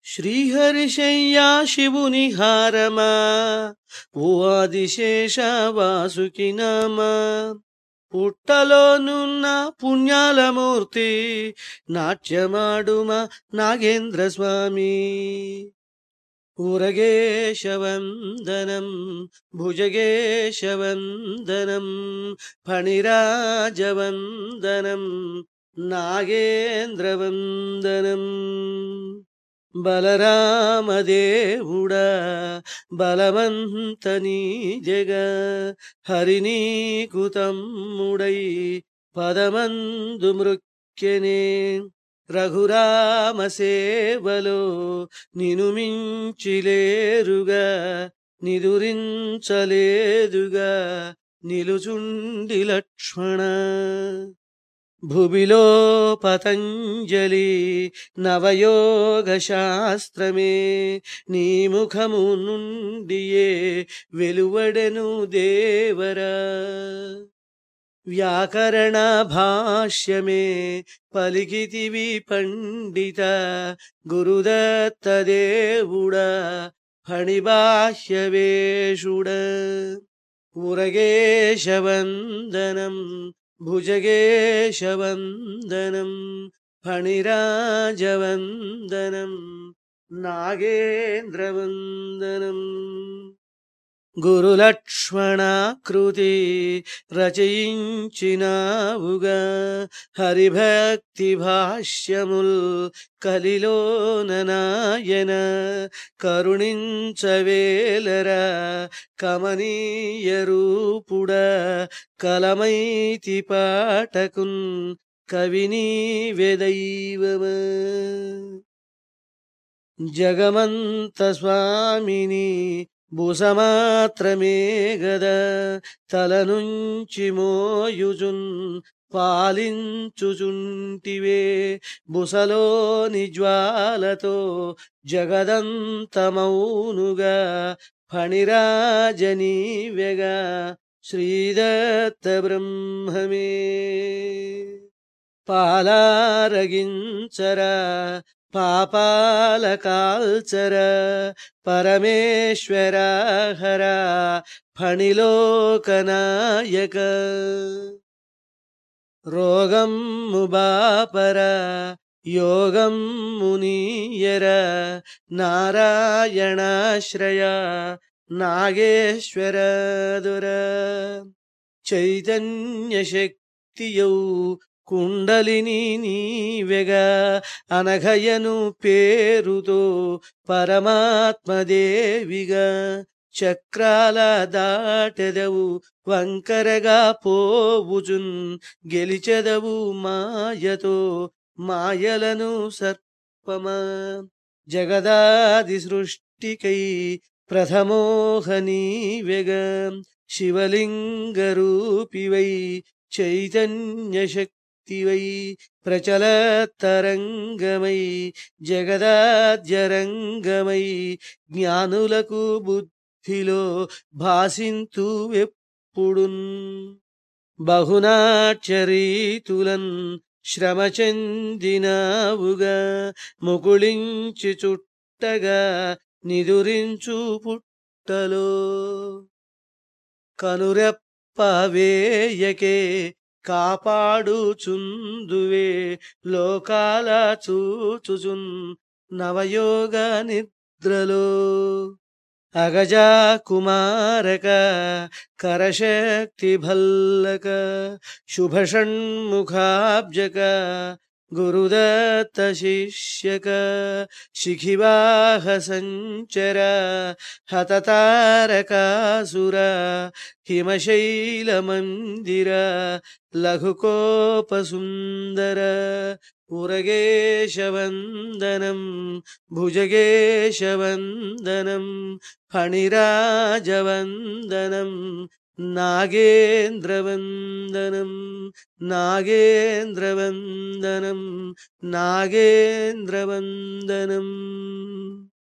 శ్రీహరిశయ్యా శివుని హారమా ఓ ఆదిశేష వాసుకి నామా పుట్టలోనున్న పుణ్యాలమూర్తి నాట్యమాడుమ నాగేంద్ర స్వామి ఉరగేశవందనం భుజగేశవందనం ఫణిరాజవందనం నాగేంద్రవందనం బలరామదేవుడా బలవంతని జగ హరినీకు తమ్ముడై పదమందు మృక్కెనే రఘురామ సేవలో నిను మించిలేరుగా నిదురించలేదుగా నిలుచుండి లక్ష్మణ భువిలో పతంజలి నవయోగ శాస్త్రమే నీ ముఖము నుండియే వెలువడెను దేవరా వ్యాకరణ భాష్యమే పలికితివి పండిత గురుదత్త దేవుడా ఫణిబాహ్యవేషుడ ఉరగేశవందనం భుజగేశవందనం ఫణిరాజవందనం నాగేంద్రవందనం గురులక్ష్మణాకృతి రచయించినావుగా హరిభక్తి భాష్యముల్ కలిలోన నాయన కరుణించవేలరా కమనీయ రూపుడ కలమైతి పాటకున్ కవిని వెదైవమ జగమంత స్వామిని బుసమాత్రమే గద తల నుంచి మోయుజున్ పాలించుచుంటివే బుసలోని జ్వాలతో జగదంతమౌనుగా ఫణిరాజనీవ్యగా శ్రీదత్త బ్రహ్మమే పాలారగించరా పాపాల కాల్చర పరమేశ్వర హర ఫణిలోకనాయక రోగం ముబాపర యోగం మునీయర నారాయణాశ్రయ నాగేశ్వర దుర చైతన్య శక్తియౌ కుండలిని నీవెగా అనఘయను పేరుతో పరమాత్మదేవిగా చక్రాల దాటెదవు వంకరగా పోవుచున్ గెలిచెదవు మాయతో మాయలను సర్పమా జగదాది సృష్టికై ప్రథమోహనీవెగ శివలింగ రూపివై చైతన్య శక్తివై ప్రచల తరంగమై జగదాద్యరంగమై జ్ఞానులకు బుద్ధిలో భాసింతు ఎప్పుడున్ బహునాట్యరీతులన్ శ్రమ చెందినావుగా ముకుళించి చుట్టగా నిదురించు పుట్టలో కనురెప్పవేయకే కాపాడుచుందువే లోకాల చూచుచున్ నవయోగ నిద్రలో అగజా కుమారక కరశక్తి భల్లక శుభషణ్ముఖాబ్జక గురుదత్త శిష్యక శిఖివాహ సంచర హతతారకాసుర హిమశైల మందిర లఘుకోపసుందర ఉరగేశవందనం భుజగేశవందనం ఫణిరాజవందనం నాగేంద్రవందనం నాగేంద్రవందనం నాగేంద్రవందనం